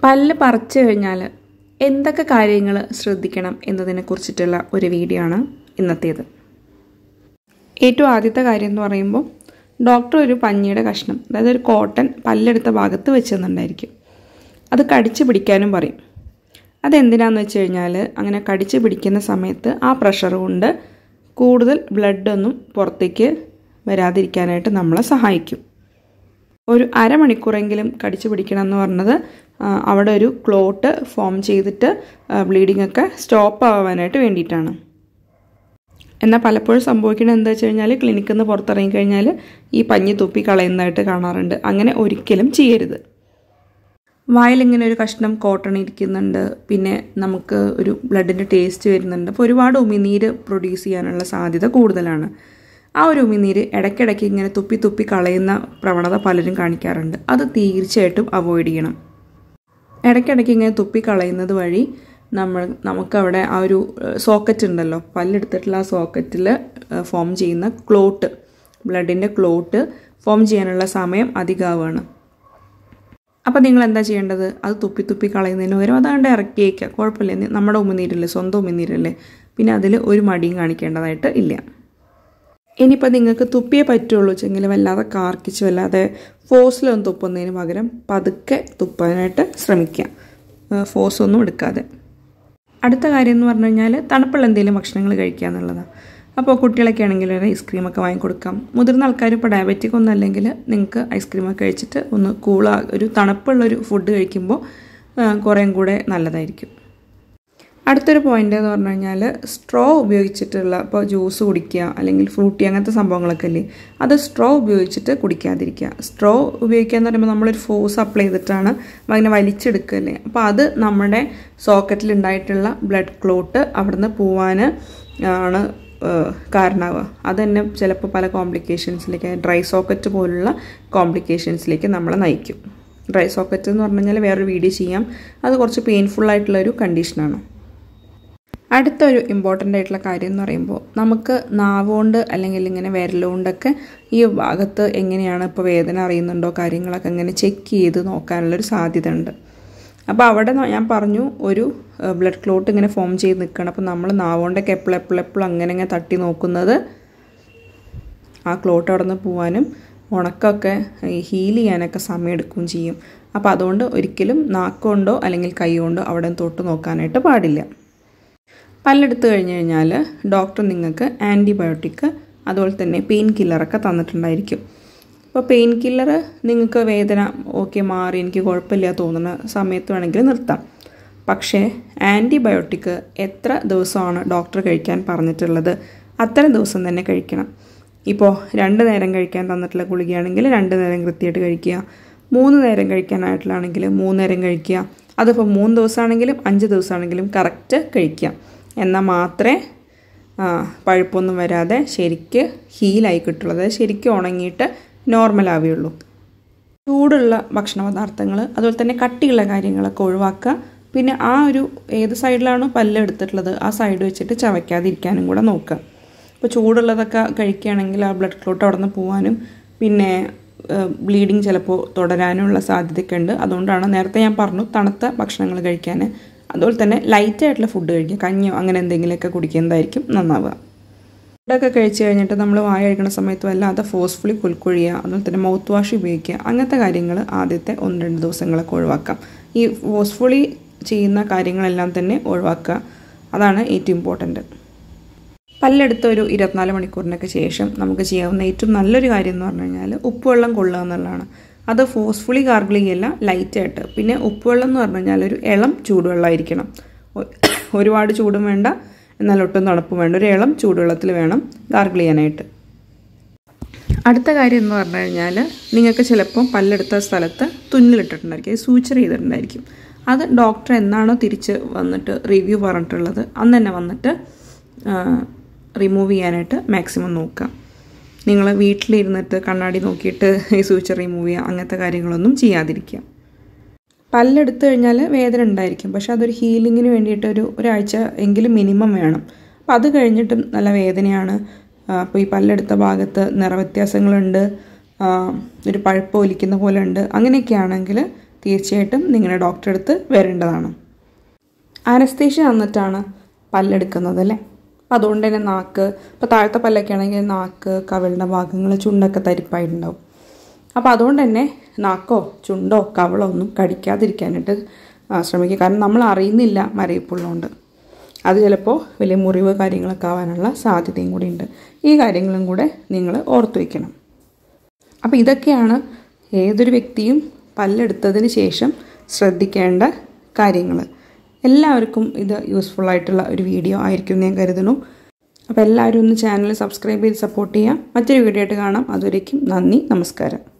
പല്ല് പറിച്ചു കഴിഞ്ഞാൽ എന്തൊക്കെ കാര്യങ്ങൾ ശ്രദ്ധിക്കണം എന്നതിനെ കുറിച്ചിട്ടുള്ള ഒരു വീഡിയോ ആണ് ഇന്നത്തേത് ഏറ്റവും ആദ്യത്തെ കാര്യം എന്ന് പറയുമ്പോൾ ഡോക്ടർ ഒരു പഞ്ഞിയുടെ കഷ്ണം അതായത് ഒരു കോട്ടൺ പല്ലെടുത്ത ഭാഗത്ത് വെച്ചെന്നുണ്ടായിരിക്കും അത് കടിച്ച് പിടിക്കാനും പറയും അതെന്തിനാന്ന് വെച്ച് കഴിഞ്ഞാൽ അങ്ങനെ കടിച്ച് പിടിക്കുന്ന സമയത്ത് ആ പ്രഷർ കൊണ്ട് കൂടുതൽ ബ്ലഡൊന്നും പുറത്തേക്ക് വരാതിരിക്കാനായിട്ട് നമ്മളെ സഹായിക്കും ഒരു അരമണിക്കൂറെങ്കിലും കടിച്ചു പിടിക്കണം എന്ന് പറഞ്ഞത് അവിടെ ഒരു ക്ലോട്ട് ഫോം ചെയ്തിട്ട് ബ്ലീഡിംഗ് ഒക്കെ സ്റ്റോപ്പ് ആവാനായിട്ട് വേണ്ടിയിട്ടാണ് എന്നാൽ പലപ്പോഴും സംഭവിക്കുന്നത് എന്താ വെച്ച് കഴിഞ്ഞാൽ ക്ലിനിക്കിൽ നിന്ന് പുറത്തിറങ്ങി കഴിഞ്ഞാൽ ഈ പഞ്ഞി തുപ്പി കളയുന്നതായിട്ട് കാണാറുണ്ട് അങ്ങനെ ഒരിക്കലും ചെയ്യരുത് വായിലിങ്ങനെ ഒരു കഷ്ണം കോട്ടൺ ഇരിക്കുന്നുണ്ട് പിന്നെ നമുക്ക് ഒരു ബ്ലഡിൻ്റെ ടേസ്റ്റ് വരുന്നുണ്ട് അപ്പോൾ ഒരുപാട് ഉമിനീര് പ്രൊഡ്യൂസ് ചെയ്യാനുള്ള സാധ്യത കൂടുതലാണ് ആ ഒരു ഉമിനീര് ഇടയ്ക്കിടയ്ക്ക് ഇങ്ങനെ തുപ്പി തുപ്പി കളയുന്ന പ്രവണത പലരും കാണിക്കാറുണ്ട് അത് തീർച്ചയായിട്ടും അവോയ്ഡ് ചെയ്യണം ഇടയ്ക്കിടയ്ക്ക് ഇങ്ങനെ തുപ്പി കളയുന്നത് വഴി നമ്മൾ നമുക്കവിടെ ആ ഒരു സോക്കറ്റ് ഉണ്ടല്ലോ പല്ലെടുത്തിട്ടുള്ള ആ സോക്കറ്റിൽ ഫോം ചെയ്യുന്ന ക്ലോട്ട് ബ്ലഡിൻ്റെ ക്ലോട്ട് ഫോം ചെയ്യാനുള്ള സമയം അധികമാവുകയാണ് അപ്പോൾ നിങ്ങൾ എന്താ ചെയ്യേണ്ടത് അത് തുപ്പി തുപ്പി കളയുന്നതിന് പകരം അതാണ്ട് ഇറക്കിയേക്കുക കുഴപ്പമില്ല നമ്മുടെ ഉമിനീരല്ലേ സ്വന്തം ഉമിനീരല്ലേ പിന്നെ അതിൽ ഒരു മടിയും കാണിക്കേണ്ടതായിട്ട് ഇല്ല ഇനിയിപ്പോൾ നിങ്ങൾക്ക് തുപ്പിയേ പറ്റുള്ളൂ വെച്ചെങ്കിൽ വല്ലാതെ കാർക്കിച്ച് വല്ലാതെ ഫോഴ്സിലൊന്നും തുപ്പുന്നതിന് പകരം പതുക്കെ തുപ്പാനായിട്ട് ശ്രമിക്കുക ഫോഴ്സ് ഒന്നും എടുക്കാതെ അടുത്ത കാര്യം എന്ന് പറഞ്ഞു കഴിഞ്ഞാൽ തണുപ്പുള്ള എന്തെങ്കിലും ഭക്ഷണങ്ങൾ കഴിക്കുക എന്നുള്ളതാണ് അപ്പോൾ കുട്ടികളൊക്കെ ആണെങ്കിൽ ഒരു ഐസ്ക്രീമൊക്കെ വാങ്ങിക്കൊടുക്കാം മുതിർന്ന ആൾക്കാർ ഇപ്പോൾ ഡയബറ്റിക് ഒന്നും അല്ലെങ്കിൽ നിങ്ങൾക്ക് ഐസ്ക്രീമൊക്കെ കഴിച്ചിട്ട് ഒന്ന് കൂളാ ഒരു തണുപ്പുള്ളൊരു ഫുഡ് കഴിക്കുമ്പോൾ കുറേയും കൂടെ നല്ലതായിരിക്കും അടുത്തൊരു പോയിന്റ് എന്ന് പറഞ്ഞു കഴിഞ്ഞാൽ സ്ട്രോ ഉപയോഗിച്ചിട്ടുള്ള ഇപ്പോൾ ജ്യൂസ് കുടിക്കുക അല്ലെങ്കിൽ ഫ്രൂട്ടി അങ്ങനത്തെ സംഭവങ്ങളൊക്കെ അല്ലേ അത് സ്ട്രോ ഉപയോഗിച്ചിട്ട് കുടിക്കാതിരിക്കുക സ്ട്രോ ഉപയോഗിക്കുക എന്ന് പറയുമ്പോൾ നമ്മളൊരു ഫോഴ്സ് അപ്ലൈ ചെയ്തിട്ടാണ് അങ്ങനെ വലിച്ചെടുക്കല്ലേ അപ്പോൾ അത് നമ്മുടെ സോക്കറ്റിൽ ഉണ്ടായിട്ടുള്ള ബ്ലഡ് ക്ലോട്ട് അവിടുന്ന് പോവാൻ ആണ് കാരണമാവുക അത് തന്നെ ചിലപ്പോൾ പല കോംപ്ലിക്കേഷൻസിലേക്ക് ഡ്രൈ സോക്കറ്റ് പോലുള്ള കോംപ്ലിക്കേഷൻസിലേക്ക് നമ്മളെ നയിക്കും ഡ്രൈ സോക്കറ്റ് എന്ന് പറഞ്ഞു കഴിഞ്ഞാൽ വേറൊരു വീഡിയോ ചെയ്യാം അത് കുറച്ച് പെയിൻഫുൾ ആയിട്ടുള്ള ഒരു കണ്ടീഷനാണ് അടുത്തൊരു ഇമ്പോർട്ടൻ്റ് ആയിട്ടുള്ള കാര്യം എന്ന് പറയുമ്പോൾ നമുക്ക് നാവുകൊണ്ട് അല്ലെങ്കിൽ ഇങ്ങനെ വിരലുകൊണ്ടൊക്കെ ഈ ഭാഗത്ത് എങ്ങനെയാണ് ഇപ്പോൾ വേദന അറിയുന്നുണ്ടോ കാര്യങ്ങളൊക്കെ ഇങ്ങനെ ചെക്ക് ചെയ്ത് നോക്കാനുള്ളൊരു സാധ്യത ഉണ്ട് അപ്പോൾ അവിടെ ഞാൻ പറഞ്ഞു ഒരു ബ്ലഡ് ക്ലോട്ട് ഇങ്ങനെ ഫോം ചെയ്ത് നിൽക്കണം അപ്പോൾ നമ്മൾ നാവുകൊണ്ടൊക്കെ എപ്പോഴും എപ്പോഴും എപ്പോഴും അങ്ങനെ ഇങ്ങനെ തട്ടി നോക്കുന്നത് ആ ക്ലോട്ട് അവിടെ നിന്ന് പോകാനും ഉണക്കമൊക്കെ ഹീൽ ചെയ്യാനൊക്കെ സമയം എടുക്കുകയും ചെയ്യും അപ്പോൾ അതുകൊണ്ട് ഒരിക്കലും നാക്കുകൊണ്ടോ അല്ലെങ്കിൽ കൈ കൊണ്ടോ അവിടെ തൊട്ട് നോക്കാനായിട്ട് പാടില്ല പല്ലെടുത്ത് കഴിഞ്ഞ് കഴിഞ്ഞാൽ ഡോക്ടർ നിങ്ങൾക്ക് ആൻറ്റിബയോട്ടിക് അതുപോലെ തന്നെ പെയിൻ കില്ലറൊക്കെ തന്നിട്ടുണ്ടായിരിക്കും അപ്പോൾ പെയിൻ കില്ലർ നിങ്ങൾക്ക് വേദന ഓക്കെ മാറി എനിക്ക് കുഴപ്പമില്ല തോന്നുന്ന സമയത്ത് വേണമെങ്കിൽ നിർത്താം പക്ഷേ ആൻറ്റിബയോട്ടിക് എത്ര ദിവസമാണ് ഡോക്ടർ കഴിക്കാൻ പറഞ്ഞിട്ടുള്ളത് അത്തരം ദിവസം തന്നെ കഴിക്കണം ഇപ്പോൾ രണ്ട് നേരം കഴിക്കാൻ തന്നിട്ടുള്ള ഗുളികയാണെങ്കിൽ രണ്ട് നേരം കൃത്യമായിട്ട് കഴിക്കുക മൂന്ന് നേരം കഴിക്കാനായിട്ടുള്ളാണെങ്കിൽ മൂന്ന് നേരം കഴിക്കുക അതിപ്പോൾ മൂന്ന് ദിവസമാണെങ്കിലും അഞ്ച് ദിവസമാണെങ്കിലും കറക്റ്റ് കഴിക്കുക എന്നാൽ മാത്രമേ പഴുപ്പൊന്നും വരാതെ ശരിക്ക് ഹീലായി കിട്ടുള്ളൂ അതായത് ശരിക്കും ഉണങ്ങിയിട്ട് നോർമൽ ആവുകയുള്ളൂ ചൂടുള്ള ഭക്ഷണ പദാർത്ഥങ്ങൾ അതുപോലെ തന്നെ കട്ടിയുള്ള കാര്യങ്ങളൊക്കെ ഒഴിവാക്കുക പിന്നെ ആ ഒരു ഏത് സൈഡിലാണോ പല്ല് എടുത്തിട്ടുള്ളത് ആ സൈഡ് വെച്ചിട്ട് ചവയ്ക്കാതിരിക്കാനും കൂടെ നോക്കുക ഇപ്പോൾ ചൂടുള്ളതൊക്കെ കഴിക്കുകയാണെങ്കിൽ ആ ബ്ലഡ് ക്ലോട്ട് അവിടെ നിന്ന് പോകാനും പിന്നെ ബ്ലീഡിങ് ചിലപ്പോൾ തുടരാനുള്ള സാധ്യതയൊക്കെ ഉണ്ട് അതുകൊണ്ടാണ് നേരത്തെ ഞാൻ പറഞ്ഞു തണുത്ത ഭക്ഷണങ്ങൾ കഴിക്കാൻ അതുപോലെ തന്നെ ലൈറ്റ് ആയിട്ടുള്ള ഫുഡ് കഴിക്കുക കഞ്ഞിയോ അങ്ങനെ എന്തെങ്കിലുമൊക്കെ കുടിക്കുന്നതായിരിക്കും നന്നാവുക ഫുഡൊക്കെ കഴിച്ച് കഴിഞ്ഞിട്ട് നമ്മൾ വായ കഴിക്കുന്ന സമയത്ത് വല്ലാതെ ഫോഴ്സ്ഫുള്ളി കുൽക്കുഴിയുക അതുപോലെ തന്നെ മൗത്ത് വാഷ് ഉപയോഗിക്കുക അങ്ങനത്തെ കാര്യങ്ങൾ ആദ്യത്തെ ഒന്ന് രണ്ട് ദിവസങ്ങളൊക്കെ ഒഴിവാക്കാം ഈ ഫോഴ്സ്ഫുള്ളി ചെയ്യുന്ന കാര്യങ്ങളെല്ലാം തന്നെ ഒഴിവാക്കുക അതാണ് ഏറ്റവും ഇമ്പോർട്ടൻറ്റ് പല്ലെടുത്ത ഒരു ഇരുപത്തിനാല് മണിക്കൂറിനൊക്കെ ശേഷം നമുക്ക് ചെയ്യാവുന്ന ഏറ്റവും നല്ലൊരു കാര്യം എന്ന് പറഞ്ഞു കഴിഞ്ഞാൽ ഉപ്പുവെള്ളം കൊള്ളുക എന്നുള്ളതാണ് അത് ഫോഴ്സ്ഫുള്ളി ഗാർഗിൾ ചെയ്യല്ല ലൈറ്റായിട്ട് പിന്നെ ഉപ്പുവെള്ളം എന്ന് പറഞ്ഞു കഴിഞ്ഞാൽ ഒരു ഇളം ചൂടുവെള്ളമായിരിക്കണം ഒരുപാട് ചൂടും വേണ്ട എന്നാൽ ഒട്ടും തണുപ്പും വേണ്ട ഒരു ഇളം ചൂടുവെള്ളത്തിൽ വേണം ഗാർഗിൾ ചെയ്യാനായിട്ട് അടുത്ത കാര്യം എന്ന് പറഞ്ഞു കഴിഞ്ഞാൽ നിങ്ങൾക്ക് ചിലപ്പോൾ പല്ലെടുത്ത സ്ഥലത്ത് തുന്നലിട്ടിട്ടുണ്ടായിരിക്കും സൂച്ചർ ചെയ്തിട്ടുണ്ടായിരിക്കും അത് ഡോക്ടർ എന്നാണോ തിരിച്ച് വന്നിട്ട് റിവ്യൂ പറഞ്ഞിട്ടുള്ളത് അന്ന് തന്നെ വന്നിട്ട് റിമൂവ് ചെയ്യാനായിട്ട് മാക്സിമം നോക്കുക നിങ്ങൾ വീട്ടിലിരുന്നിട്ട് കണ്ണാടി നോക്കിയിട്ട് ഈ സൂച്ചർ റിമൂവ് ചെയ്യുക അങ്ങനത്തെ കാര്യങ്ങളൊന്നും ചെയ്യാതിരിക്കുക പല്ലെടുത്തു കഴിഞ്ഞാൽ വേദന ഉണ്ടായിരിക്കും പക്ഷെ അതൊരു ഹീലിങ്ങിന് വേണ്ടിയിട്ട് ഒരു ഒരാഴ്ച എങ്കിലും മിനിമം വേണം അപ്പോൾ അത് കഴിഞ്ഞിട്ടും നല്ല വേദനയാണ് അപ്പോൾ ഈ പല്ലെടുത്ത ഭാഗത്ത് നിറവ്യത്യാസങ്ങളുണ്ട് ഒരു പഴുപ്പ് ഒലിക്കുന്ന പോലെ ഉണ്ട് അങ്ങനെയൊക്കെ ആണെങ്കിൽ തീർച്ചയായിട്ടും നിങ്ങളുടെ ഡോക്ടറെ അടുത്ത് വരേണ്ടതാണ് അനസ്തേഷ്യ തന്നിട്ടാണ് പല്ലെടുക്കുന്നത് അല്ലേ അപ്പോൾ അതുകൊണ്ട് തന്നെ നാക്ക് ഇപ്പോൾ താഴത്തെ പല്ലൊക്കെ ആണെങ്കിൽ നാക്ക് കവിളിൻ്റെ ഭാഗങ്ങൾ ചുണ്ടൊക്കെ തരിപ്പായിട്ടുണ്ടാവും അപ്പോൾ അതുകൊണ്ട് തന്നെ നാക്കോ ചുണ്ടോ കവളോ ഒന്നും കടിക്കാതിരിക്കാനായിട്ട് ആ, ശ്രമിക്കുക കാരണം നമ്മൾ അറിയുന്നില്ല മരയിപ്പുള്ളതുകൊണ്ട് അത് ചിലപ്പോൾ വലിയ മുറിവ് കാര്യങ്ങളൊക്കെ ആവാനുള്ള സാധ്യതയും കൂടി ഉണ്ട് ഈ കാര്യങ്ങളും കൂടെ നിങ്ങൾ ഓർത്തു വയ്ക്കണം അപ്പോൾ ഇതൊക്കെയാണ് ഏതൊരു വ്യക്തിയും പല്ലെടുത്തതിന് ശേഷം ശ്രദ്ധിക്കേണ്ട കാര്യങ്ങൾ എല്ലാവർക്കും ഇത് യൂസ്ഫുൾ ആയിട്ടുള്ള ഒരു വീഡിയോ ആയിരിക്കും എന്ന് ഞാൻ കരുതുന്നു അപ്പോൾ എല്ലാവരും ഒന്ന് ചാനൽ സബ്സ്ക്രൈബ് ചെയ്ത് സപ്പോർട്ട് ചെയ്യുക മറ്റൊരു വീഡിയോ ആയിട്ട് കാണാം അതുവരേക്കും നന്ദി നമസ്കാരം